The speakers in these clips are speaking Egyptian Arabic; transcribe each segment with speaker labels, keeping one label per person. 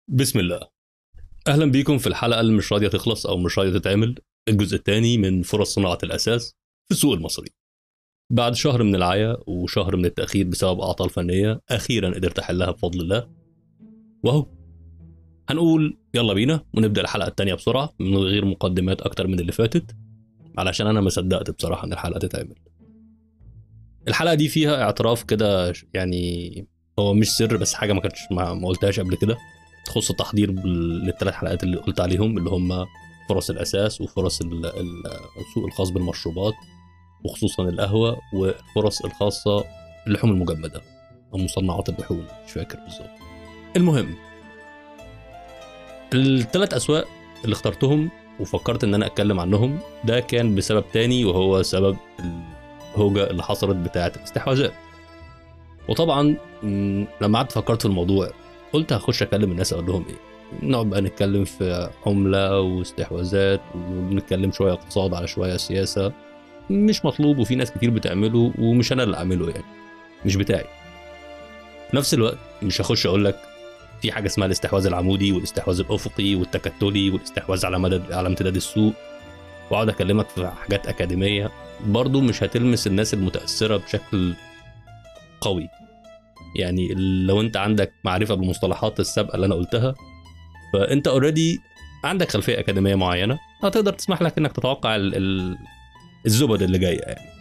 Speaker 1: بسم الله اهلا بيكم في الحلقه اللي مش راضيه تخلص او مش راضيه تتعمل الجزء الثاني من فرص صناعه الاساس في السوق المصري بعد شهر من العيا وشهر من التاخير بسبب اعطال فنيه اخيرا قدرت احلها بفضل الله وهو هنقول يلا بينا ونبدا الحلقه الثانيه بسرعه من غير مقدمات اكتر من اللي فاتت علشان انا ما صدقت بصراحه ان الحلقه تتعمل الحلقه دي فيها اعتراف كده يعني هو مش سر بس حاجه ما كانتش ما ما قلتهاش قبل كده تخص التحضير بال- للثلاث حلقات اللي قلت عليهم اللي هم فرص الاساس وفرص ال- ال- السوق الخاص بالمشروبات وخصوصا القهوه والفرص الخاصه باللحوم المجمده او مصنعات اللحوم مش فاكر بالظبط المهم الثلاث اسواق اللي اخترتهم وفكرت ان انا اتكلم عنهم ده كان بسبب تاني وهو سبب الهوجه اللي حصلت بتاعه الاستحواذات وطبعا م، لما قعدت فكرت في الموضوع قلت هخش اكلم الناس اقول لهم ايه نقعد بقى نتكلم في عمله واستحواذات ونتكلم شويه اقتصاد على شويه سياسه مش مطلوب وفي ناس كتير بتعمله ومش انا اللي اعمله يعني مش بتاعي في نفس الوقت مش هخش اقول لك في حاجه اسمها الاستحواذ العمودي والاستحواذ الافقي والتكتلي والاستحواذ على مدى على امتداد السوق واقعد اكلمك في حاجات اكاديميه برضو مش هتلمس الناس المتاثره بشكل قوي يعني لو انت عندك معرفه بالمصطلحات السابقه اللي انا قلتها فانت اوريدي عندك خلفيه اكاديميه معينه هتقدر تسمح لك انك تتوقع ال ال الزبد اللي جايه يعني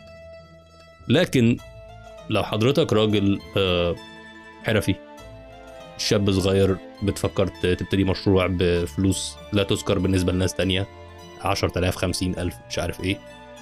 Speaker 1: لكن لو حضرتك راجل آه، حرفي شاب صغير بتفكر ت- تبتدي مشروع بفلوس لا تذكر بالنسبه لناس تانية 10000 50000 مش عارف ايه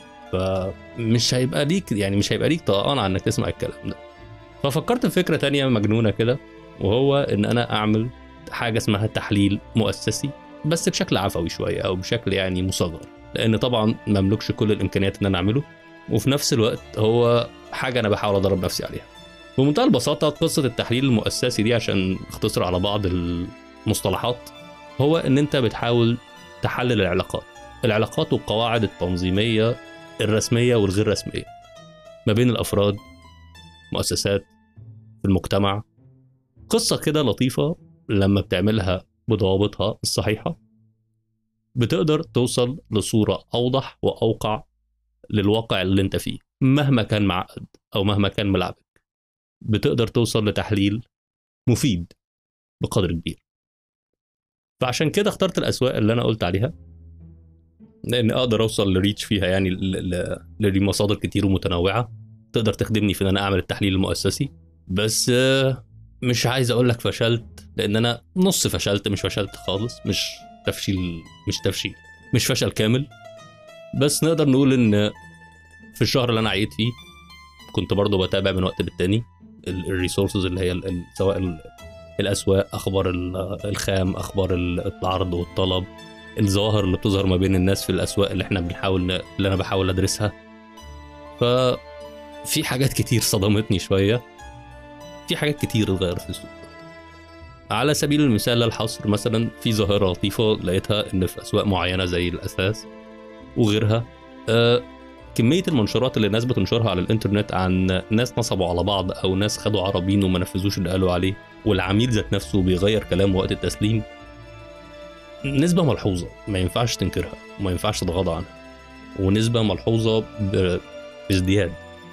Speaker 1: فمش هيبقى ليك يعني مش هيبقى ليك طاقان على انك تسمع الكلام ده ففكرت في فكره تانية مجنونه كده وهو ان انا اعمل حاجه اسمها تحليل مؤسسي بس بشكل عفوي شويه او بشكل يعني مصغر لان طبعا ما املكش كل الامكانيات ان انا اعمله وفي نفس الوقت هو حاجه انا بحاول ادرب نفسي عليها بمنتهى البساطه قصه التحليل المؤسسي دي عشان اختصر على بعض المصطلحات هو ان انت بتحاول تحلل العلاقات العلاقات والقواعد التنظيميه الرسميه والغير رسميه ما بين الافراد مؤسسات في المجتمع قصة كده لطيفة لما بتعملها بضوابطها الصحيحة بتقدر توصل لصورة أوضح وأوقع للواقع اللي أنت فيه مهما كان معقد أو مهما كان ملعبك بتقدر توصل لتحليل مفيد بقدر كبير فعشان كده اخترت الأسواق اللي أنا قلت عليها لأن أقدر أوصل لريتش فيها يعني ل- ل- لمصادر كتير ومتنوعة تقدر تخدمني في ان انا اعمل التحليل المؤسسي بس آه، مش عايز اقول لك فشلت لان انا نص فشلت مش فشلت خالص مش تفشيل مش تفشيل مش فشل كامل بس نقدر نقول ان في الشهر اللي انا عيت فيه كنت برضو بتابع من وقت للتاني الريسورسز اللي هي ال- ال- سواء ال- الاسواق اخبار ال- الخام اخبار ال- العرض والطلب الظواهر اللي بتظهر ما بين الناس في الاسواق اللي احنا بنحاول ن- اللي انا بحاول ادرسها ف في حاجات كتير صدمتني شوية في حاجات كتير اتغيرت في السوق على سبيل المثال للحصر مثلا في ظاهرة لطيفة لقيتها إن في أسواق معينة زي الأساس وغيرها آه كمية المنشورات اللي الناس بتنشرها على الإنترنت عن ناس نصبوا على بعض أو ناس خدوا عربين وما نفذوش اللي قالوا عليه والعميل ذات نفسه بيغير كلامه وقت التسليم نسبة ملحوظة ما ينفعش تنكرها وما ينفعش تتغاضى عنها ونسبة ملحوظة ب- بازدياد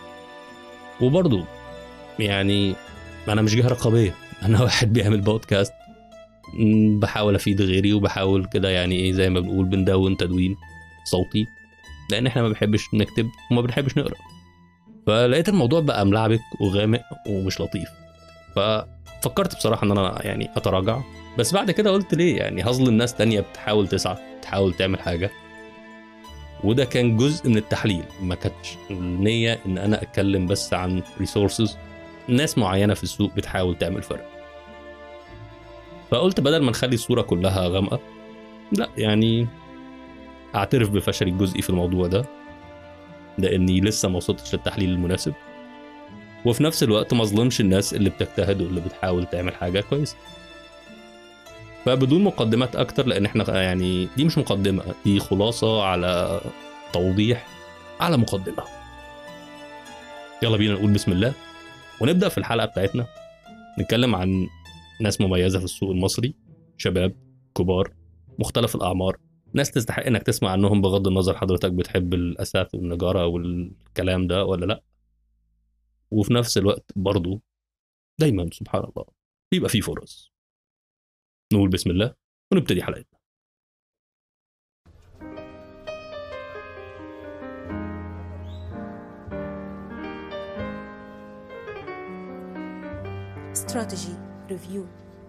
Speaker 1: وبرضه يعني انا مش جهه رقابيه انا واحد بيعمل بودكاست م، بحاول افيد غيري وبحاول كده يعني ايه زي ما بنقول بندون تدوين صوتي لان احنا ما بنحبش نكتب وما بنحبش نقرا فلقيت الموضوع بقى ملعبك وغامق ومش لطيف ففكرت بصراحه ان انا يعني اتراجع بس بعد كده قلت ليه يعني هظلم ناس تانية بتحاول تسعى تحاول تعمل حاجه وده كان جزء من التحليل ما كانتش النية ان انا اتكلم بس عن ريسورسز ناس معينة في السوق بتحاول تعمل فرق فقلت بدل ما نخلي الصورة كلها غامقة لا يعني اعترف بفشلي الجزئي في الموضوع ده لاني لسه ما وصلتش للتحليل المناسب وفي نفس الوقت ما اظلمش الناس اللي بتجتهد واللي بتحاول تعمل حاجة كويسة فبدون مقدمات اكتر لان احنا يعني دي مش مقدمة دي خلاصة على توضيح على مقدمة يلا بينا نقول بسم الله ونبدأ في الحلقة بتاعتنا نتكلم عن ناس مميزة في السوق المصري شباب كبار مختلف الاعمار ناس تستحق انك تسمع عنهم بغض النظر حضرتك بتحب الاثاث والنجاره والكلام ده ولا لا وفي نفس الوقت برضو دايما سبحان الله بيبقى في فرص نقول بسم الله ونبتدي حلقتنا
Speaker 2: استراتيجي ريفيو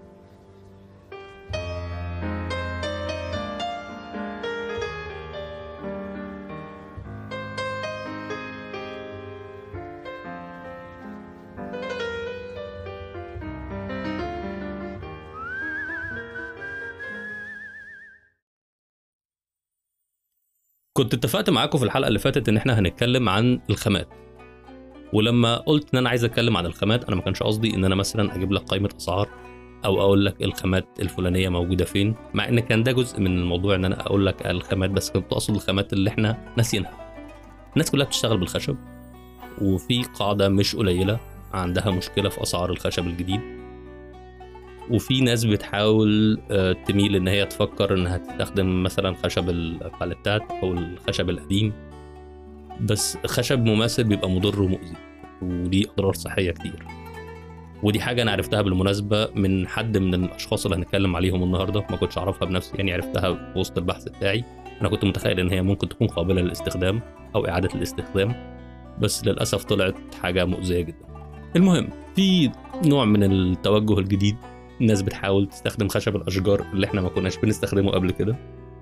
Speaker 1: كنت اتفقت معاكم في الحلقه اللي فاتت ان احنا هنتكلم عن الخامات ولما قلت ان انا عايز اتكلم عن الخامات انا ما كانش قصدي ان انا مثلا اجيب لك قائمه اسعار او اقول لك الخامات الفلانيه موجوده فين مع ان كان ده جزء من الموضوع ان انا اقول لك الخامات بس كنت اقصد الخامات اللي احنا ناسيينها الناس كلها بتشتغل بالخشب وفي قاعده مش قليله عندها مشكله في اسعار الخشب الجديد وفي ناس بتحاول آه، تميل ان هي تفكر انها تستخدم مثلا خشب الباليتات او الخشب القديم بس خشب مماثل بيبقى مضر ومؤذي ودي اضرار صحيه كتير ودي حاجه انا عرفتها بالمناسبه من حد من الاشخاص اللي هنتكلم عليهم النهارده ما كنتش اعرفها بنفسي يعني عرفتها في وسط البحث بتاعي انا كنت متخيل ان هي ممكن تكون قابله للاستخدام او اعاده الاستخدام بس للاسف طلعت حاجه مؤذيه جدا المهم في نوع من التوجه الجديد الناس بتحاول تستخدم خشب الاشجار اللي احنا ما كناش بنستخدمه قبل كده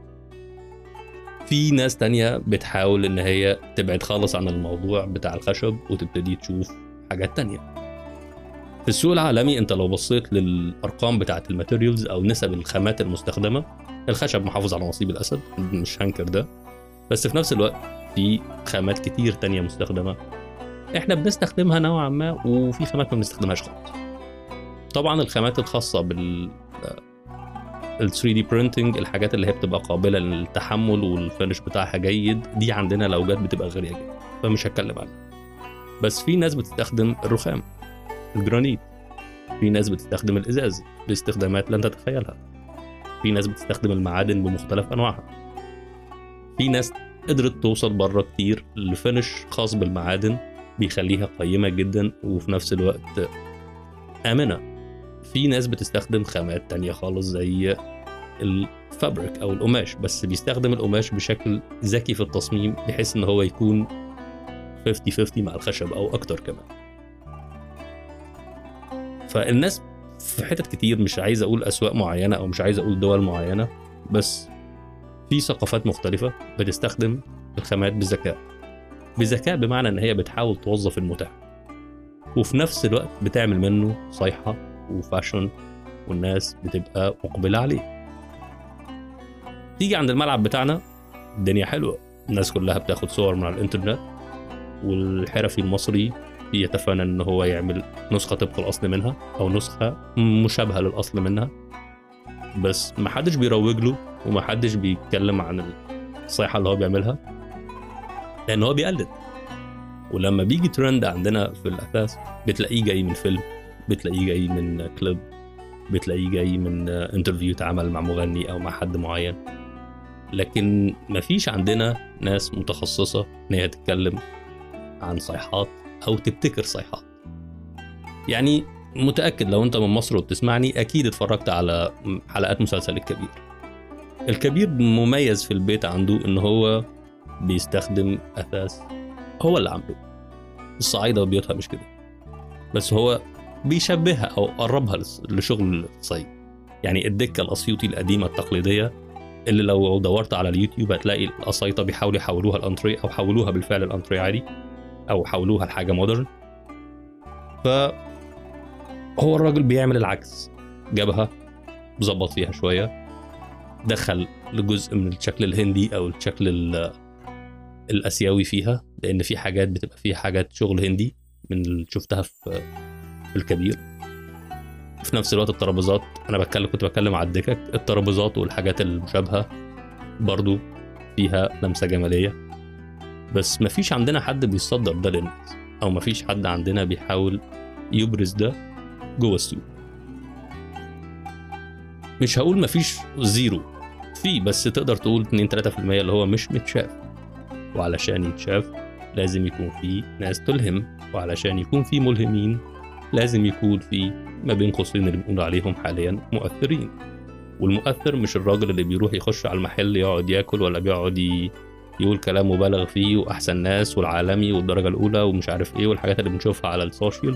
Speaker 1: في ناس تانية بتحاول ان هي تبعد خالص عن الموضوع بتاع الخشب وتبتدي تشوف حاجات تانية في السوق العالمي انت لو بصيت للارقام بتاعه الماتيريالز او نسب الخامات المستخدمه الخشب محافظ على نصيب الاسد مش هنكر ده بس في نفس الوقت في خامات كتير تانية مستخدمه احنا بنستخدمها نوعا ما وفي خامات ما بنستخدمهاش خالص طبعا الخامات الخاصه بال ال 3 دي برينتنج الحاجات اللي هي بتبقى قابله للتحمل والفينش بتاعها جيد دي عندنا لو جت بتبقى غاليه جدا فمش هتكلم عنها بس في ناس بتستخدم الرخام الجرانيت في ناس بتستخدم الازاز باستخدامات لن تتخيلها في ناس بتستخدم المعادن بمختلف انواعها في ناس قدرت توصل بره كتير لفينش خاص بالمعادن بيخليها قيمه جدا وفي نفس الوقت امنه في ناس بتستخدم خامات تانية خالص زي الفابريك او القماش بس بيستخدم القماش بشكل ذكي في التصميم بحيث ان هو يكون 50 50 مع الخشب او اكتر كمان فالناس في حتت كتير مش عايز اقول اسواق معينه او مش عايز اقول دول معينه بس في ثقافات مختلفه بتستخدم الخامات بذكاء بذكاء بمعنى ان هي بتحاول توظف المتاح وفي نفس الوقت بتعمل منه صيحه وفاشن والناس بتبقى مقبله عليه تيجي عند الملعب بتاعنا الدنيا حلوه الناس كلها بتاخد صور من على الانترنت والحرفي المصري يتفنن ان هو يعمل نسخه طبق الاصل منها او نسخه مشابهه للاصل منها بس محدش بيروج له ومحدش بيتكلم عن الصيحه اللي هو بيعملها لان هو بيقلد ولما بيجي ترند عندنا في الاثاث بتلاقيه جاي من فيلم بتلاقيه جاي من كليب بتلاقيه جاي من انترفيو اتعمل مع مغني او مع حد معين لكن مفيش عندنا ناس متخصصه ان هي تتكلم عن صيحات او تبتكر صيحات يعني متاكد لو انت من مصر وبتسمعني اكيد اتفرجت على حلقات مسلسل الكبير الكبير مميز في البيت عنده ان هو بيستخدم اثاث هو اللي عامله الصعايده وبيوتها مش كده بس هو بيشبهها او قربها لشغل الصعيد يعني الدكه الاسيوطي القديمه التقليديه اللي لو دورت على اليوتيوب هتلاقي القصايطه بيحاولوا يحولوها الانتري او حولوها بالفعل الانتري عادي او حولوها لحاجه مودرن ف هو الراجل بيعمل العكس جابها ظبط فيها شويه دخل لجزء من الشكل الهندي او الشكل الاسيوي فيها لان في حاجات بتبقى فيها حاجات شغل هندي من اللي شفتها في في الكبير في نفس الوقت الترابيزات انا بتكلم كنت بتكلم على الدكك الترابيزات والحاجات المشابهه برضو فيها لمسه جماليه بس مفيش عندنا حد بيصدر ده للناس او مفيش حد عندنا بيحاول يبرز ده جوه السوق مش هقول مفيش زيرو في بس تقدر تقول 2 3% اللي هو مش متشاف وعلشان يتشاف لازم يكون في ناس تلهم وعلشان يكون في ملهمين لازم يكون في ما بين قوسين اللي بنقول عليهم حاليا مؤثرين والمؤثر مش الراجل اللي بيروح يخش على المحل يقعد ياكل ولا بيقعد ي... يقول كلام مبالغ فيه واحسن ناس والعالمي والدرجه الاولى ومش عارف ايه والحاجات اللي بنشوفها على السوشيال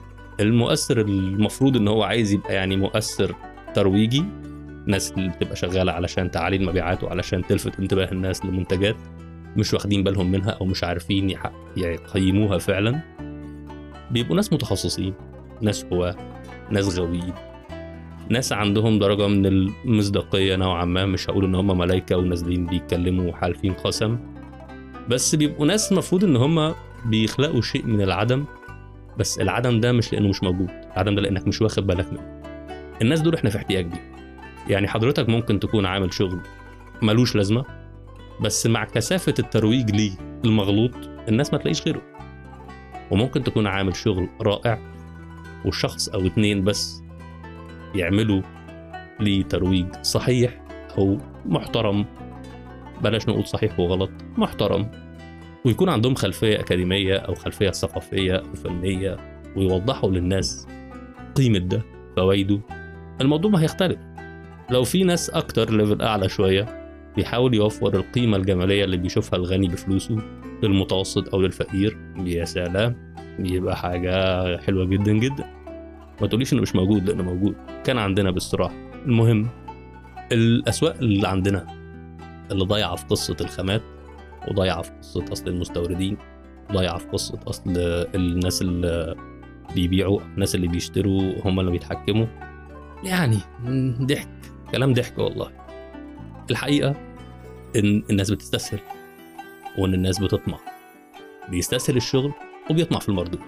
Speaker 1: المؤثر المفروض ان هو عايز يبقى يعني مؤثر ترويجي الناس اللي بتبقى شغاله علشان تعالي المبيعات وعلشان تلفت انتباه الناس لمنتجات مش واخدين بالهم منها او مش عارفين يحق- يقيموها فعلا بيبقوا ناس متخصصين ناس هواة ناس غاويين ناس عندهم درجة من المصداقية نوعا ما مش هقول ان هم ملايكة ونازلين بيتكلموا وحالفين قسم بس بيبقوا ناس المفروض ان هم بيخلقوا شيء من العدم بس العدم ده مش لانه مش موجود العدم ده لانك مش واخد بالك منه الناس دول احنا في احتياج بيهم يعني حضرتك ممكن تكون عامل شغل ملوش لازمة بس مع كثافة الترويج ليه المغلوط الناس ما تلاقيش غيره وممكن تكون عامل شغل رائع وشخص أو اتنين بس يعملوا ليه ترويج صحيح أو محترم بلاش نقول صحيح وغلط محترم ويكون عندهم خلفية أكاديمية أو خلفية ثقافية أو فنية ويوضحوا للناس قيمة ده فوائده الموضوع ما هيختلف لو في ناس أكتر ليفل أعلى شوية بيحاول يوفر القيمة الجمالية اللي بيشوفها الغني بفلوسه للمتوسط أو للفقير يا سلام يبقى حاجة حلوة جدا جدا ما تقوليش إنه مش موجود لأنه موجود كان عندنا باستراحة المهم الأسواق اللي عندنا اللي ضايعة في قصة الخامات وضايعة في قصة أصل المستوردين ضايعة في قصة أصل الناس اللي بيبيعوا الناس اللي بيشتروا هم اللي بيتحكموا يعني مم، ضحك كلام ضحك والله الحقيقة إن الناس بتستسهل وإن الناس بتطمع بيستسهل الشغل وبيطمع في المردود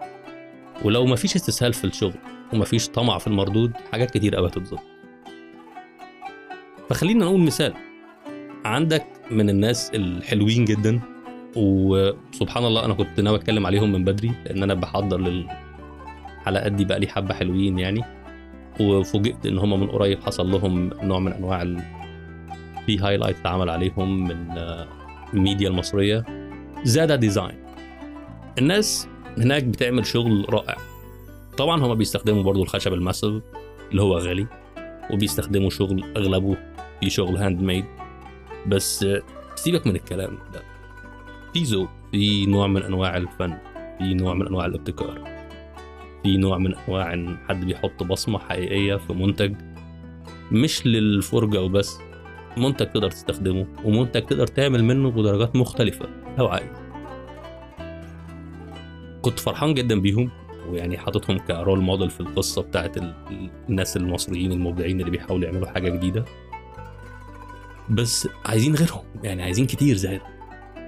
Speaker 1: ولو مفيش استسهال في الشغل ومفيش طمع في المردود حاجات كتير قوي هتتظبط فخلينا نقول مثال عندك من الناس الحلوين جدا وسبحان الله انا كنت ناوي اتكلم عليهم من بدري لان انا بحضر للحلقات دي بقى لي حبه حلوين يعني وفوجئت ان هم من قريب حصل لهم نوع من انواع ال... في هايلايت اتعمل عليهم من آه، الميديا المصريه زادا ديزاين الناس هناك بتعمل شغل رائع طبعا هما بيستخدموا برضو الخشب الماسيف اللي هو غالي وبيستخدموا شغل اغلبه في شغل هاند ميد بس آه، سيبك من الكلام ده في ذوق في نوع من انواع الفن في نوع من انواع الابتكار في نوع من انواع ان حد بيحط بصمه حقيقيه في منتج مش للفرجه وبس منتج تقدر تستخدمه ومنتج تقدر تعمل منه بدرجات مختلفه لو عايز كنت فرحان جدا بيهم ويعني حاططهم كرول موديل في القصه بتاعت ال- ال- الناس المصريين المبدعين اللي بيحاولوا يعملوا حاجه جديده بس عايزين غيرهم يعني عايزين كتير زي ده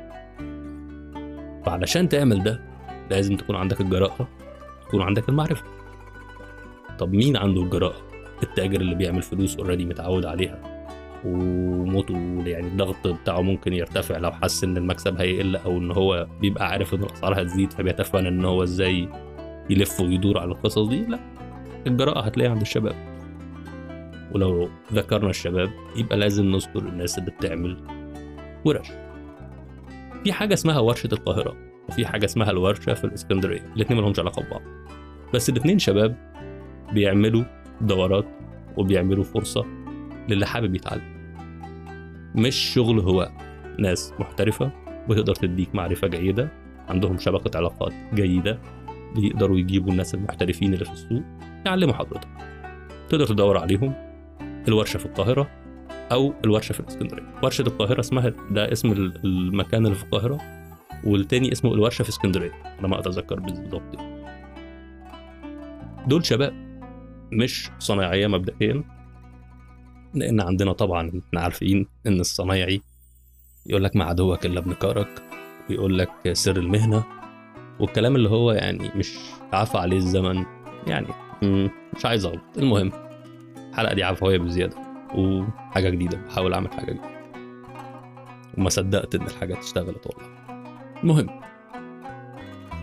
Speaker 1: فعلشان تعمل ده لازم تكون عندك الجراءة تكون عندك المعرفة طب مين عنده الجراءة؟ التاجر اللي بيعمل فلوس اوريدي متعود عليها وموته يعني الضغط بتاعه ممكن يرتفع لو حس ان المكسب هيقل او ان هو بيبقى عارف ان الاسعار هتزيد فبيتفنن ان هو ازاي يلف ويدور على القصص دي لا الجراءة هتلاقيها عند الشباب ولو ذكرنا الشباب يبقى لازم نذكر الناس اللي بتعمل ورش في حاجة اسمها ورشة القاهرة وفي حاجة اسمها الورشة في الإسكندرية الاتنين ملهمش علاقة ببعض بس الاتنين شباب بيعملوا دورات وبيعملوا فرصة للي حابب يتعلم مش شغل هو ناس محترفة بتقدر تديك معرفة جيدة عندهم شبكة علاقات جيدة بيقدروا يجيبوا الناس المحترفين اللي في السوق يعلموا حضرتك تقدر تدور عليهم الورشة في القاهرة أو الورشة في الإسكندرية ورشة القاهرة اسمها ده اسم ال- المكان اللي في القاهرة والتاني اسمه الورشة في اسكندرية أنا ما أتذكر بالظبط يعني. دول شباب مش صنايعية مبدئيا لأن عندنا طبعا احنا عارفين إن الصنايعي يقول لك مع عدوك إلا ابن كارك ويقول لك سر المهنة والكلام اللي هو يعني مش عفى عليه الزمن يعني مم، مش عايز أغلط المهم الحلقة دي عفوية بزيادة وحاجة جديدة بحاول أعمل حاجة جديدة وما صدقت إن الحاجة اشتغلت والله المهم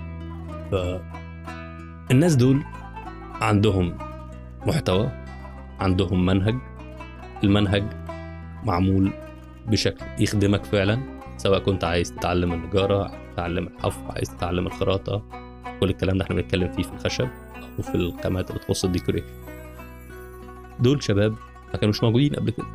Speaker 1: ف الناس دول عندهم محتوى عندهم منهج المنهج معمول بشكل يخدمك فعلا سواء كنت عايز تتعلم النجارة عايز تتعلم الحفر عايز تتعلم الخراطة كل الكلام ده احنا بنتكلم فيه في الخشب أو في الخامات اللي تخص الديكوريشن دول شباب ما كانوش موجودين قبل كده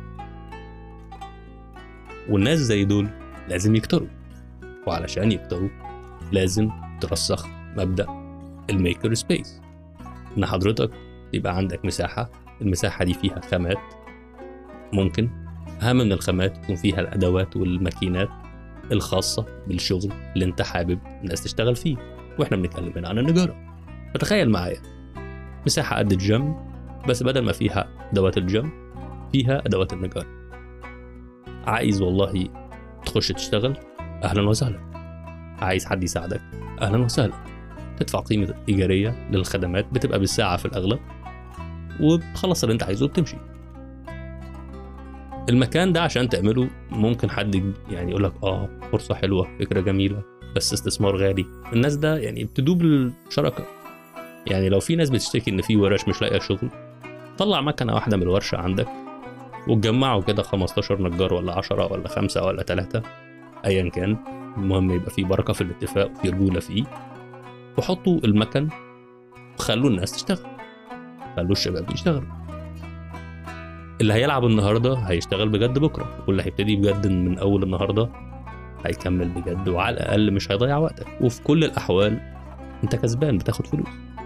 Speaker 1: والناس زي دول لازم يكتروا وعلشان يكتروا لازم ترسخ مبدأ الميكر سبيس إن حضرتك يبقى عندك مساحة المساحة دي فيها خامات ممكن أهم من الخامات يكون فيها الأدوات والماكينات الخاصة بالشغل اللي أنت حابب الناس تشتغل فيه وإحنا بنتكلم هنا عن النجارة فتخيل معايا مساحة قد الجيم بس بدل ما فيها أدوات الجيم فيها أدوات النجارة عايز والله تخش تشتغل أهلا وسهلا عايز حد يساعدك أهلا وسهلا تدفع قيمة إيجارية للخدمات بتبقى بالساعة في الأغلب وبتخلص اللي أنت عايزه وبتمشي المكان ده عشان تعمله ممكن حد يعني يقول لك اه فرصة حلوة فكرة جميلة بس استثمار غالي الناس ده يعني ابتدوا بالشراكة يعني لو في ناس بتشتكي ان في ورش مش لاقيه شغل طلع مكنه واحده من الورشه عندك وتجمعوا كده 15 نجار ولا 10 ولا 5 ولا 3 ايا كان المهم يبقى في بركه في الاتفاق وفي رجوله فيه وحطوا المكن وخلوا الناس تشتغل خلوا الشباب يشتغلوا اللي هيلعب النهارده هيشتغل بجد بكره واللي هيبتدي بجد من اول النهارده هيكمل بجد وعلى الاقل مش هيضيع وقتك وفي كل الاحوال انت كسبان بتاخد فلوس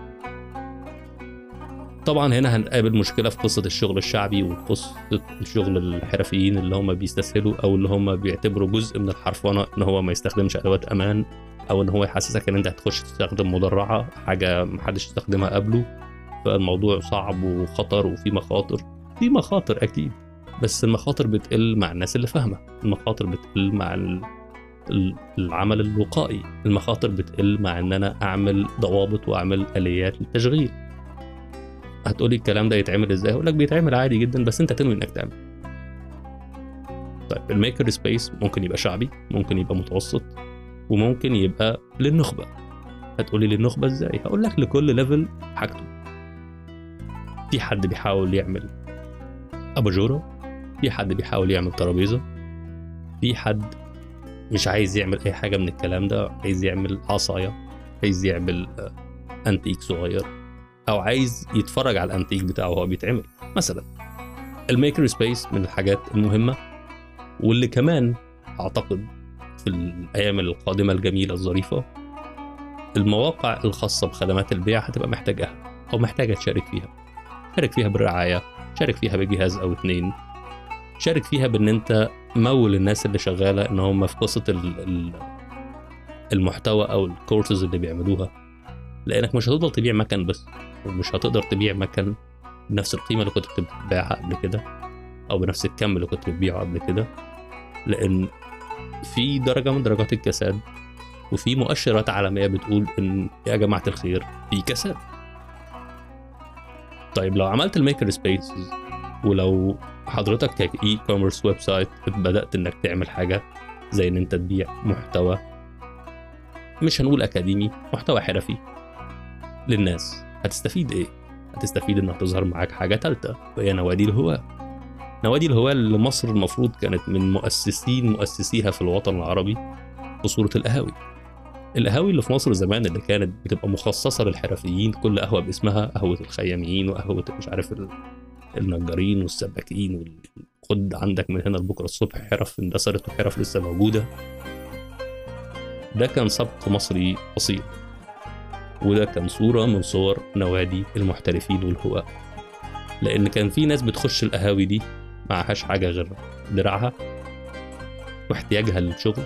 Speaker 1: طبعا هنا هنقابل مشكله في قصه الشغل الشعبي وقصه الشغل الحرفيين اللي هم بيستسهلوا او اللي هم بيعتبروا جزء من الحرفنه ان هو ما يستخدمش ادوات امان او ان هو يحسسك ان انت هتخش تستخدم مدرعه حاجه محدش استخدمها قبله فالموضوع صعب وخطر وفي مخاطر في مخاطر اكيد بس المخاطر بتقل مع الناس اللي فاهمه المخاطر بتقل مع ال... ال- العمل الوقائي المخاطر بتقل مع ان انا اعمل ضوابط واعمل اليات للتشغيل هتقولي الكلام ده يتعمل ازاي هقول لك بيتعمل عادي جدا بس انت تنوي انك تعمل طيب الميكر سبيس ممكن يبقى شعبي ممكن يبقى متوسط وممكن يبقى للنخبه هتقولي للنخبه ازاي هقول لك لكل ليفل حاجته في حد بيحاول يعمل اباجوره في حد بيحاول يعمل ترابيزه في حد مش عايز يعمل اي حاجه من الكلام ده عايز يعمل عصايه عايز يعمل آه، انتيك صغير او عايز يتفرج على الانتيك بتاعه وهو بيتعمل مثلا الميكر سبيس من الحاجات المهمه واللي كمان اعتقد في الايام القادمه الجميله الظريفه المواقع الخاصه بخدمات البيع هتبقى محتاجاها او محتاجه تشارك فيها شارك فيها بالرعايه شارك فيها بجهاز او اتنين شارك فيها بان انت مول الناس اللي شغاله ان هم في قصه ال- ال- المحتوى او الكورسز اللي بيعملوها لانك مش هتفضل تبيع مكن بس ومش هتقدر تبيع مكن بنفس القيمه اللي كنت بتبيعها قبل كده او بنفس الكم اللي كنت بتبيعه قبل كده لان في درجه من درجات الكساد وفي مؤشرات عالميه بتقول ان يا جماعه الخير في كساد طيب لو عملت الميكر سبيسز ولو حضرتك كاي كوميرس ويب سايت بدات انك تعمل حاجه زي ان انت تبيع محتوى مش هنقول اكاديمي محتوى حرفي للناس هتستفيد ايه هتستفيد ان هتظهر معاك حاجه ثالثه وهي نوادي الهواه نوادي الهواه اللي مصر المفروض كانت من مؤسسين مؤسسيها في الوطن العربي في صوره القهاوي القهاوي اللي في مصر زمان اللي كانت بتبقى مخصصه للحرفيين كل قهوه باسمها قهوه الخياميين وقهوه مش عارف ال- النجارين والسباكين وال- خد عندك من هنا لبكره الصبح حرف اندثرت وحرف لسه موجوده ده كان سبق مصري بسيط وده كان صورة من صور نوادي المحترفين والهواة لأن كان في ناس بتخش القهاوي دي معهاش حاجة غير دراعها واحتياجها للشغل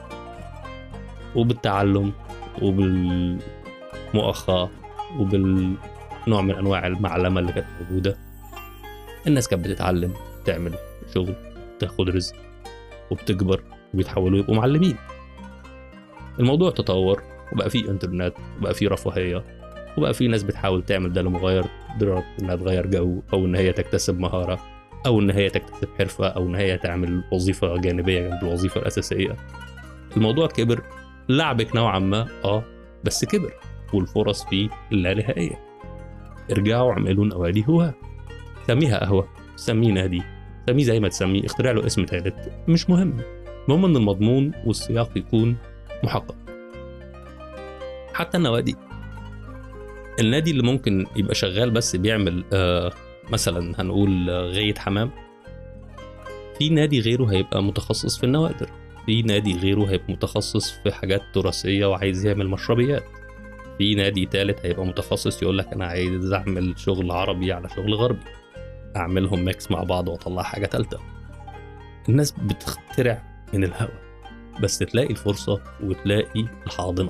Speaker 1: وبالتعلم وبالمؤاخاة وبالنوع من أنواع المعلمة اللي كانت موجودة الناس كانت بتتعلم تعمل شغل تاخد رزق وبتكبر وبيتحولوا يبقوا معلمين الموضوع تطور وبقى فيه انترنت وبقى فيه رفاهية وبقى فيه ناس بتحاول تعمل ده لمغير دراسة انها تغير جو او ان هي تكتسب مهارة او ان هي تكتسب حرفة او ان هي تعمل وظيفة جانبية جنب الوظيفة الاساسية الموضوع كبر لعبك نوعا ما اه بس كبر والفرص فيه لا نهائية ارجعوا اعملوا نوادي هواه سميها قهوه سميه نادي سميه زي ما تسميه اخترع له اسم ثالث مش مهم المهم ان المضمون والسياق يكون محقق حتى النوادي النادي اللي ممكن يبقى شغال بس بيعمل آه مثلا هنقول آه، غاية حمام في نادي غيره هيبقى متخصص في النوادر في نادي غيره هيبقى متخصص في حاجات تراثية وعايز يعمل مشربيات في نادي تالت هيبقى متخصص يقول لك انا عايز اعمل شغل عربي على شغل غربي اعملهم ميكس مع بعض واطلع حاجة تالتة الناس بتخترع من الهوا بس تلاقي الفرصة وتلاقي الحاضنة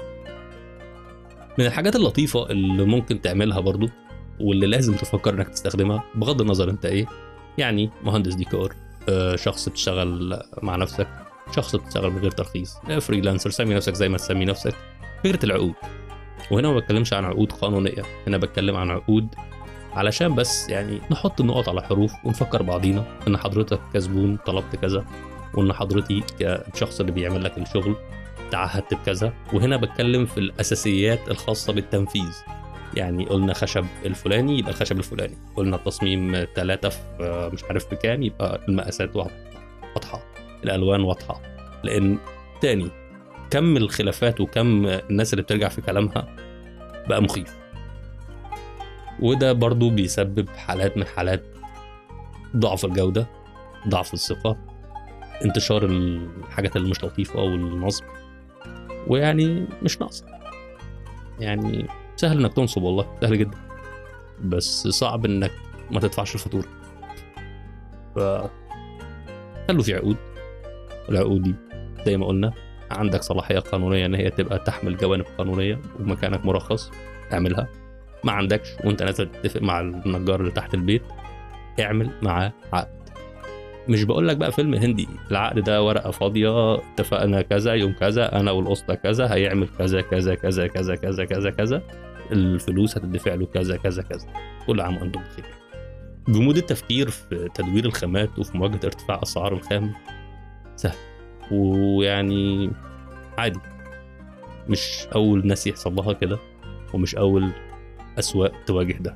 Speaker 1: من الحاجات اللطيفة اللي ممكن تعملها برضو واللي لازم تفكر انك تستخدمها بغض النظر انت ايه يعني مهندس ديكور آه، شخص بتشتغل مع نفسك شخص بتشتغل من غير ترخيص آه، فريلانسر سمي نفسك زي ما تسمي نفسك فكرة العقود وهنا ما بتكلمش عن عقود قانونية هنا بتكلم عن عقود علشان بس يعني نحط النقط على حروف ونفكر بعضينا ان حضرتك كزبون طلبت كذا وان حضرتي كشخص اللي بيعمل لك الشغل تعهدت بكذا وهنا بتكلم في الاساسيات الخاصه بالتنفيذ يعني قلنا خشب الفلاني يبقى الخشب الفلاني قلنا التصميم ثلاثة في مش عارف بكام يبقى المقاسات واضحة الألوان واضحة لأن تاني كم الخلافات وكم الناس اللي بترجع في كلامها بقى مخيف وده برضو بيسبب حالات من حالات ضعف الجودة ضعف الثقة انتشار الحاجات اللي مش لطيفة والنصب ويعني مش ناقصة يعني سهل انك تنصب والله سهل جدا بس صعب انك ما تدفعش الفاتورة ف خلوا في عقود العقود دي زي ما قلنا عندك صلاحية قانونية ان هي تبقى تحمل جوانب قانونية ومكانك مرخص اعملها ما عندكش وانت نازل تتفق مع النجار اللي تحت البيت اعمل معاه عقد مش بقول لك بقى فيلم هندي العقد ده ورقه فاضيه اتفقنا كذا يوم كذا انا والاسطى كذا هيعمل كذا كذا كذا كذا كذا كذا كذا الفلوس هتدفع له كذا كذا كذا كل عام وانتم بخير جمود التفكير في تدوير الخامات وفي مواجهه ارتفاع اسعار الخام سهل ويعني عادي مش اول ناس يحصل لها كده ومش اول اسواق تواجه ده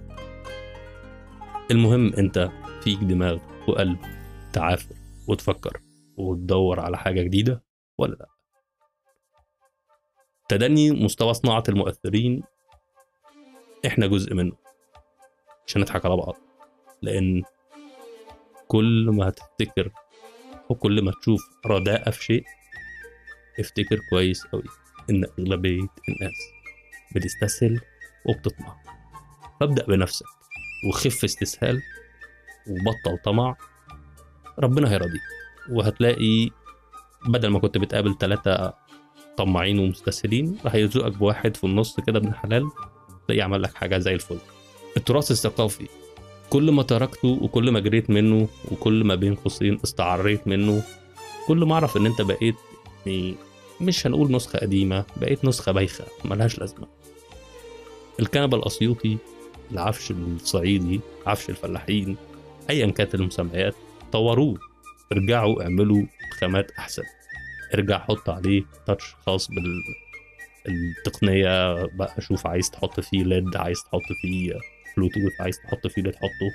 Speaker 1: المهم انت فيك دماغ وقلب تعافر وتفكر وتدور على حاجة جديدة ولا لا تدني مستوى صناعة المؤثرين احنا جزء منه عشان نضحك على بعض لان كل ما هتفتكر وكل ما تشوف رداءة في شيء افتكر كويس قوي ان اغلبية الناس بتستسهل وبتطمع فابدأ بنفسك وخف استسهال وبطل طمع ربنا هيرضيك وهتلاقي بدل ما كنت بتقابل ثلاثة طماعين ومستسهلين هيرزقك بواحد في النص كده ابن حلال تلاقيه عمل لك حاجة زي الفل التراث الثقافي كل ما تركته وكل ما جريت منه وكل ما بين قوسين استعريت منه كل ما اعرف ان انت بقيت يعني مش هنقول نسخة قديمة بقيت نسخة بايخة ملهاش لازمة الكنبة الأسيوطي العفش الصعيدي عفش الفلاحين أيا كانت المسميات طوروه ارجعوا اعملوا خامات احسن ارجع حط عليه تاتش خاص بال التقنية بقى شوف عايز تحط فيه ليد عايز تحط فيه بلوتوث عايز تحط فيه اللي تحطه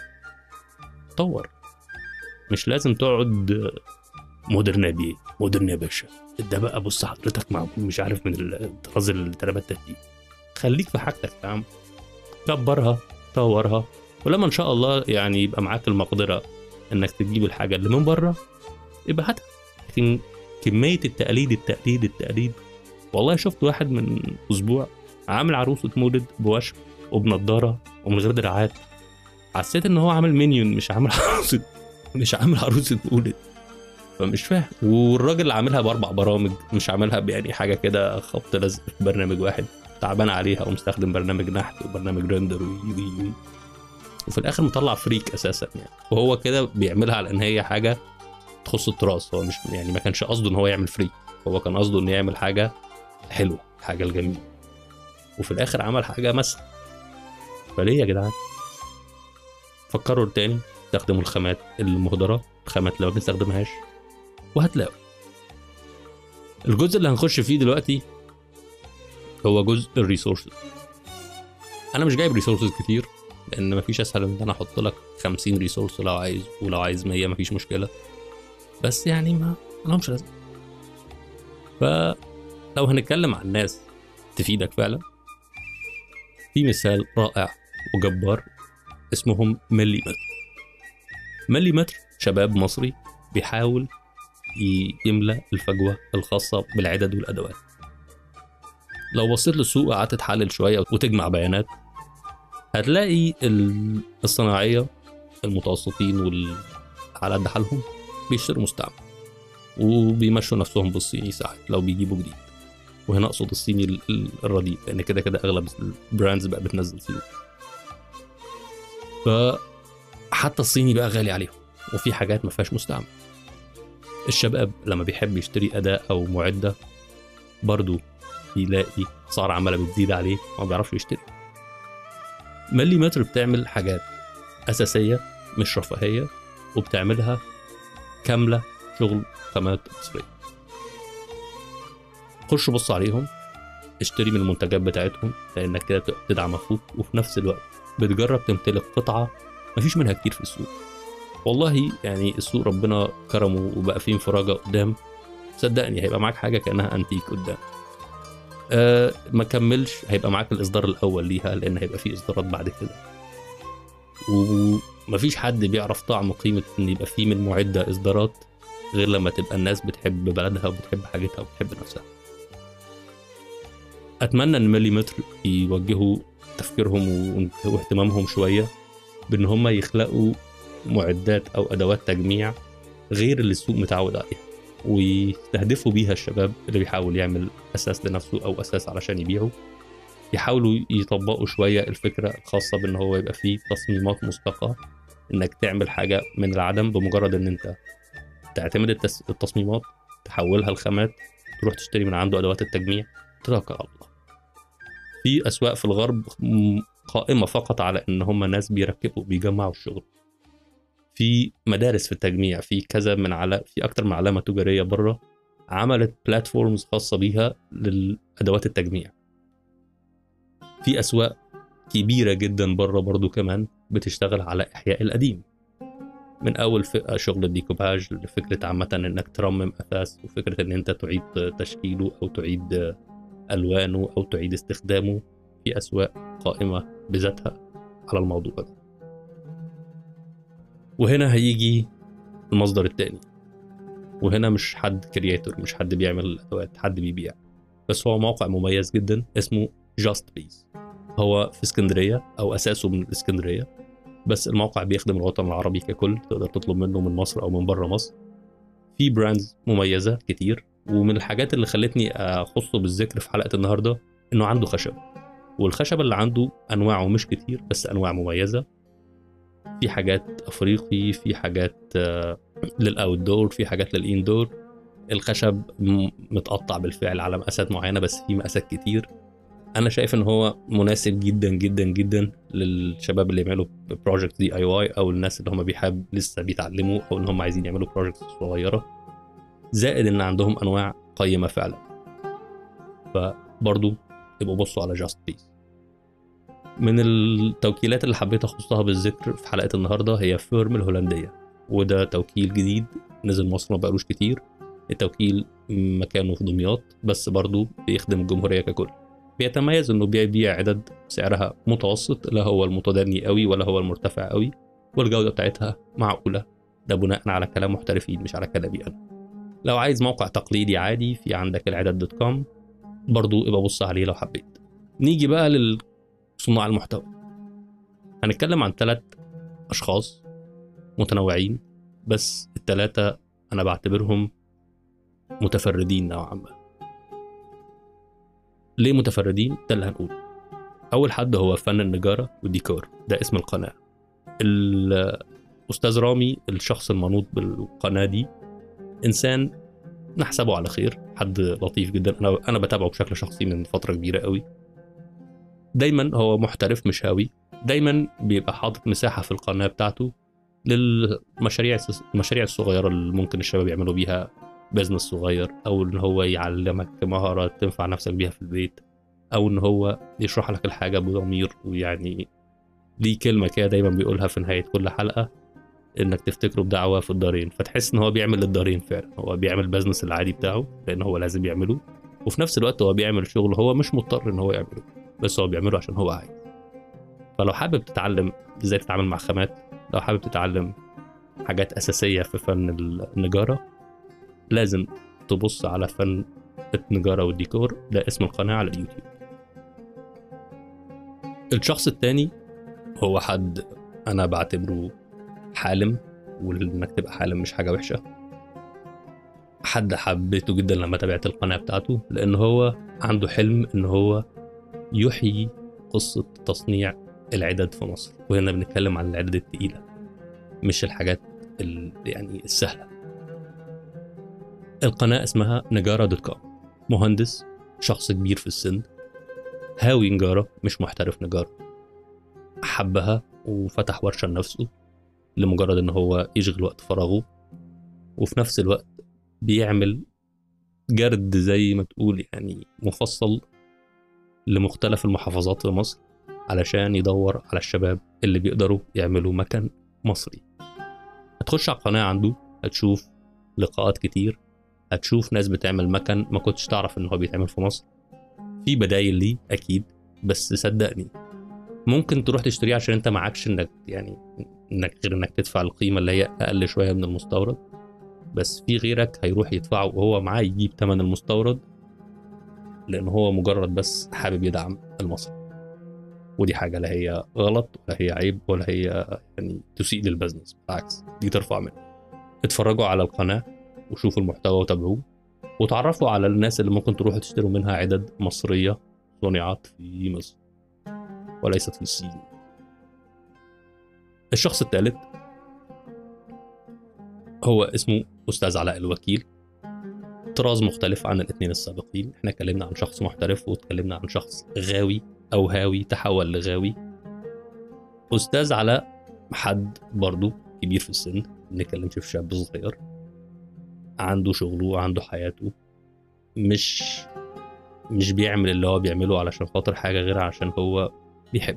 Speaker 1: طور مش لازم تقعد مودرن يا بيه مودرن يا باشا ده بقى بص حضرتك مع مش عارف من الطراز الترابات دي خليك في حاجتك يا عم كبرها طورها ولما ان شاء الله يعني يبقى معاك المقدره انك تجيب الحاجه اللي من بره يبقى هاتها لكن كميه التقليد التقليد التقليد والله شفت واحد من اسبوع عامل عروسه مولد بوشم وبنضاره ومن غير دراعات حسيت ان هو عامل مينيون مش عامل عروسه مش عامل عروسه مولد فمش فاهم والراجل اللي عاملها باربع برامج مش عاملها يعني حاجه كده خبط لزق في برنامج واحد تعبان عليها ومستخدم برنامج نحت وبرنامج ريندر وي وي وفي الاخر مطلع فريك اساسا يعني وهو كده بيعملها على ان هي حاجه تخص التراث هو مش يعني ما كانش قصده ان هو يعمل فريك هو كان قصده انه يعمل حاجه حلوه حاجه الجميله وفي الاخر عمل حاجه مسح فليه يا جدعان فكروا تاني استخدموا الخامات المهدره الخامات اللي ما بنستخدمهاش وهتلاقوا الجزء اللي هنخش فيه دلوقتي هو جزء الريسورسز انا مش جايب ريسورسز كتير لان مفيش اسهل من ان انا احط لك 50 ريسورس لو عايز ولو عايز 100 مفيش مشكله بس يعني ما لهمش لازمه فلو هنتكلم عن ناس تفيدك فعلا في مثال رائع وجبار اسمهم ملي متر ملي متر شباب مصري بيحاول ي- يملى الفجوة الخاصة بالعدد والأدوات لو بصيت للسوق وقعدت تحلل شوية وتجمع بيانات هتلاقي ال- الصناعية المتوسطين وال على قد حالهم بيشتروا مستعمل وبيمشوا نفسهم بالصيني ساعات لو بيجيبوا جديد وهنا اقصد الصيني ال- ال- الرديء لان كده كده اغلب البراندز بقى بتنزل صيني فحتى الصيني بقى غالي عليهم وفي حاجات ما فيهاش مستعمل الشباب لما بيحب يشتري اداة او معدة برضو يلاقي اسعار عمالة بتزيد عليه وما بيعرفش يشتري ملي متر بتعمل حاجات اساسية مش رفاهية وبتعملها كاملة شغل خامات مصرية خش بص عليهم اشتري من المنتجات بتاعتهم لانك كده بتبقى بتدعم اخوك وفي نفس الوقت بتجرب تمتلك قطعة مفيش منها كتير في السوق والله يعني السوق ربنا كرمه وبقى فيه انفراجة قدام صدقني هيبقى معاك حاجة كأنها أنتيك قدام أه ما كملش هيبقى معاك الإصدار الأول ليها لأن هيبقى فيه إصدارات بعد كده ومفيش حد بيعرف طعم قيمة إن يبقى فيه من معدة إصدارات غير لما تبقى الناس بتحب بلدها وبتحب حاجتها وبتحب نفسها أتمنى إن ملي متر يوجهوا تفكيرهم و- واهتمامهم شوية بإن هم يخلقوا معدات أو أدوات تجميع غير اللي السوق متعود عليها ويستهدفوا بيها الشباب اللي بيحاول يعمل أساس لنفسه أو أساس علشان يبيعه يحاولوا يطبقوا شوية الفكرة الخاصة بإن هو يبقى فيه تصميمات مسبقة إنك تعمل حاجة من العدم بمجرد إن أنت تعتمد التس... التصميمات تحولها لخامات تروح تشتري من عنده أدوات التجميع تتوكل على الله في أسواق في الغرب م- قائمة فقط على إن هم ناس بيركبوا بيجمعوا الشغل في مدارس في التجميع في كذا من على في أكتر من علامة تجارية بره عملت بلاتفورمز خاصة بيها للأدوات التجميع في أسواق كبيرة جدا بره برضو كمان بتشتغل على إحياء القديم من أول فئة شغل الديكوباج لفكرة عامة إنك ترمم أثاث وفكرة إن أنت تعيد تشكيله أو تعيد ألوانه أو تعيد استخدامه في أسواق قائمة بذاتها على الموضوع ده وهنا هيجي المصدر التاني وهنا مش حد كرياتور مش حد بيعمل الأدوات حد بيبيع بس هو موقع مميز جدا اسمه جاست بيس هو في اسكندرية أو أساسه من الإسكندرية بس الموقع بيخدم الوطن العربي ككل تقدر تطلب منه من مصر أو من بره مصر في براندز مميزة كتير ومن الحاجات اللي خلتني أخصه بالذكر في حلقة النهاردة إنه عنده خشب والخشب اللي عنده أنواعه مش كتير بس أنواع مميزة في حاجات أفريقي في حاجات آه، للأوت دور في حاجات للإندور الخشب م- متقطع بالفعل على مقاسات معينة بس في مقاسات كتير انا شايف ان هو مناسب جدا جدا جدا للشباب اللي يعملوا بروجكت دي اي واي او الناس اللي هم بيحب لسه بيتعلموا او ان هم عايزين يعملوا بروجكت صغيره زائد ان عندهم انواع قيمه فعلا فبرضو يبقوا بصوا على جاست بيس من التوكيلات اللي حبيت اخصها بالذكر في حلقه النهارده هي فيرم الهولنديه وده توكيل جديد نزل مصر ما بقالوش كتير التوكيل مكانه في دمياط بس برضو بيخدم الجمهوريه ككل بيتميز انه بيبيع عدد سعرها متوسط لا هو المتدني قوي ولا هو المرتفع قوي والجوده بتاعتها معقوله ده بناء على كلام محترفين مش على كلامي انا لو عايز موقع تقليدي عادي في عندك العدد دوت كوم برضو ابقى بص عليه لو حبيت نيجي بقى لصناع المحتوى هنتكلم عن ثلاث اشخاص متنوعين بس الثلاثه انا بعتبرهم متفردين نوعا ما ليه متفردين ده اللي هنقوله اول حد هو فن النجاره والديكور ده اسم القناه الاستاذ رامي الشخص المنوط بالقناه دي انسان نحسبه على خير حد لطيف جدا انا انا بتابعه بشكل شخصي من فتره كبيره قوي دايما هو محترف مش هاوي دايما بيبقى حاطط مساحه في القناه بتاعته للمشاريع المشاريع الصغيره اللي ممكن الشباب يعملوا بيها بزنس صغير او ان هو يعلمك مهاره تنفع نفسك بيها في البيت او ان هو يشرح لك الحاجه بضمير ويعني ليه كلمه كده دايما بيقولها في نهايه كل حلقه انك تفتكره بدعوه في الدارين فتحس ان هو بيعمل الدارين فعلا هو بيعمل البزنس العادي بتاعه لان هو لازم يعمله وفي نفس الوقت هو بيعمل شغل هو مش مضطر ان هو يعمله بس هو بيعمله عشان هو عايز فلو حابب تتعلم ازاي تتعامل مع خامات لو حابب تتعلم حاجات اساسيه في فن النجاره لازم تبص على فن النجاره والديكور ده اسم القناه على اليوتيوب الشخص التاني هو حد انا بعتبره حالم وانك تبقى حالم مش حاجه وحشه حد حبيته جدا لما تابعت القناه بتاعته لان هو عنده حلم ان هو يحيي قصه تصنيع العدد في مصر وهنا بنتكلم عن العدد التقيله مش الحاجات ال- يعني السهله القناه اسمها نجاره دوت كوم مهندس شخص كبير في السن هاوي نجاره مش محترف نجاره حبها وفتح ورشه لنفسه لمجرد ان هو يشغل وقت فراغه وفي نفس الوقت بيعمل جرد زي ما تقول يعني مفصل لمختلف المحافظات في مصر علشان يدور على الشباب اللي بيقدروا يعملوا مكان مصري هتخش على القناة عنده هتشوف لقاءات كتير هتشوف ناس بتعمل مكان ما كنتش تعرف ان هو بيتعمل في مصر في بدايل ليه اكيد بس صدقني ممكن تروح تشتريه عشان انت معكش انك يعني انك غير انك تدفع القيمه اللي هي اقل شويه من المستورد بس في غيرك هيروح يدفعه وهو معاه يجيب ثمن المستورد لان هو مجرد بس حابب يدعم المصري ودي حاجه لا هي غلط ولا هي عيب ولا هي يعني تسيء للبزنس بالعكس دي ترفع منه اتفرجوا على القناه وشوفوا المحتوى وتابعوه وتعرفوا على الناس اللي ممكن تروحوا تشتروا منها عدد مصريه صنعت في مصر وليست في الصين الشخص الثالث هو اسمه أستاذ علاء الوكيل طراز مختلف عن الاثنين السابقين احنا اتكلمنا عن شخص محترف واتكلمنا عن شخص غاوي أو هاوي تحول لغاوي أستاذ علاء حد برضه كبير في السن بنتكلمش في شاب صغير عنده شغله وعنده حياته مش مش بيعمل اللي هو بيعمله علشان خاطر حاجة غير عشان هو بيحب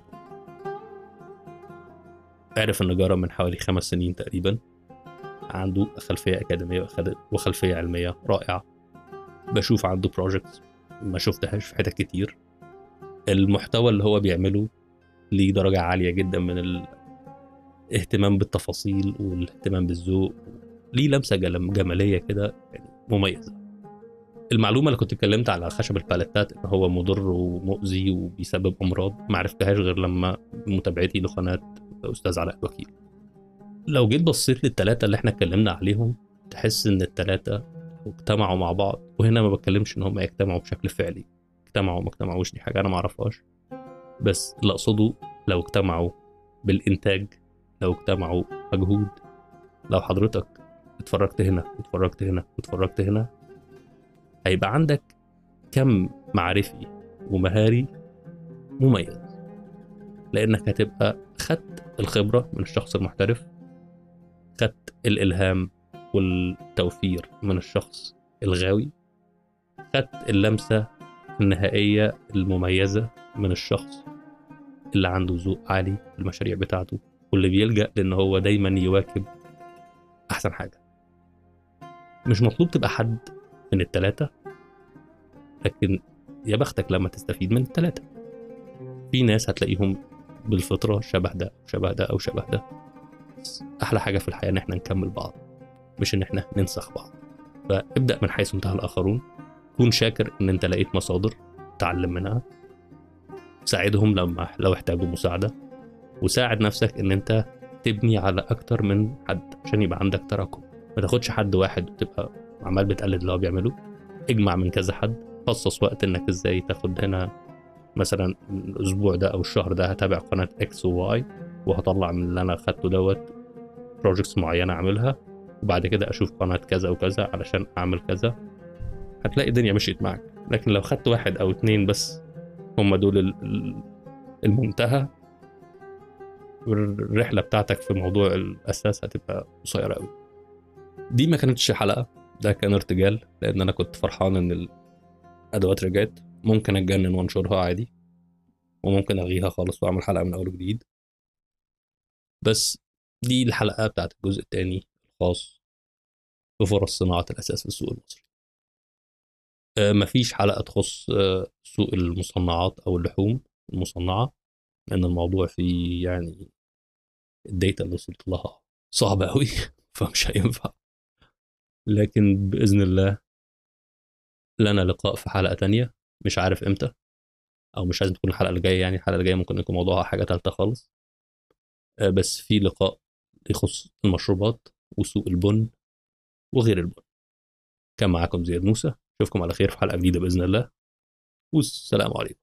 Speaker 1: عرف النجارة من حوالي خمس سنين تقريبا عنده خلفية أكاديمية وخد- وخلفية علمية رائعة بشوف عنده بروجكت ما شفتهاش في حتت كتير المحتوى اللي هو بيعمله ليه درجة عالية جدا من الاهتمام بالتفاصيل والاهتمام بالذوق ليه لمسة جلم- جمالية كده يعني مميزة المعلومة اللي كنت اتكلمت على خشب الباليتات ان هو مضر ومؤذي وبيسبب امراض ما عرفتهاش غير لما متابعتي لقناة استاذ علاء الوكيل لو جيت بصيت للتلاتة اللي احنا اتكلمنا عليهم تحس ان التلاتة اجتمعوا مع بعض وهنا ما بتكلمش ان هم يجتمعوا بشكل فعلي اجتمعوا ما اجتمعوش دي حاجة انا ما اعرفهاش بس اللي اقصده لو اجتمعوا بالانتاج لو اجتمعوا مجهود لو حضرتك اتفرجت هنا واتفرجت هنا واتفرجت هنا هيبقى عندك كم معرفي ومهاري مميز لانك هتبقى خدت الخبره من الشخص المحترف خدت الالهام والتوفير من الشخص الغاوي خدت اللمسه النهائيه المميزه من الشخص اللي عنده ذوق عالي في المشاريع بتاعته واللي بيلجأ لأن هو دايما يواكب أحسن حاجة مش مطلوب تبقى حد من التلاتة لكن يا بختك لما تستفيد من التلاتة في ناس هتلاقيهم بالفطرة شبه ده أو شبه ده أو شبه ده بس أحلى حاجة في الحياة إن إحنا نكمل بعض مش إن إحنا ننسخ بعض فابدأ من حيث انتهى الآخرون كون شاكر إن أنت لقيت مصادر تعلم منها ساعدهم لما لو احتاجوا مساعدة وساعد نفسك إن أنت تبني على أكتر من حد عشان يبقى عندك تراكم ما تاخدش حد واحد وتبقى عمال بتقلد اللي هو بيعمله اجمع من كذا حد خصص وقت انك ازاي تاخد هنا مثلا الاسبوع ده او الشهر ده هتابع قناه اكس وواي وهطلع من اللي انا اخدته دوت بروجكتس معينه اعملها وبعد كده اشوف قناه كذا وكذا علشان اعمل كذا هتلاقي الدنيا مشيت معاك لكن لو خدت واحد او اتنين بس هم دول ال- ال- المنتهى الرحله بتاعتك في موضوع الاساس هتبقى قصيره قوي دي ما كانتش حلقه ده كان ارتجال لان انا كنت فرحان ان الادوات رجعت ممكن اتجنن وانشرها عادي وممكن الغيها خالص واعمل حلقه من اول وجديد بس دي الحلقه بتاعت الجزء الثاني الخاص بفرص صناعه الاساس في السوق المصري آه، مفيش حلقه تخص آه، سوق المصنعات او اللحوم المصنعه لان الموضوع فيه يعني الداتا اللي وصلت لها صعبه قوي فمش هينفع لكن باذن الله لنا لقاء في حلقه تانية مش عارف امتى او مش لازم تكون الحلقه اللي جايه يعني الحلقه اللي جايه ممكن يكون موضوعها حاجه ثالثه خالص آه، بس في لقاء يخص المشروبات وسوق البن وغير البن كان معاكم زياد موسى اشوفكم على خير في حلقه جديده باذن الله والسلام عليكم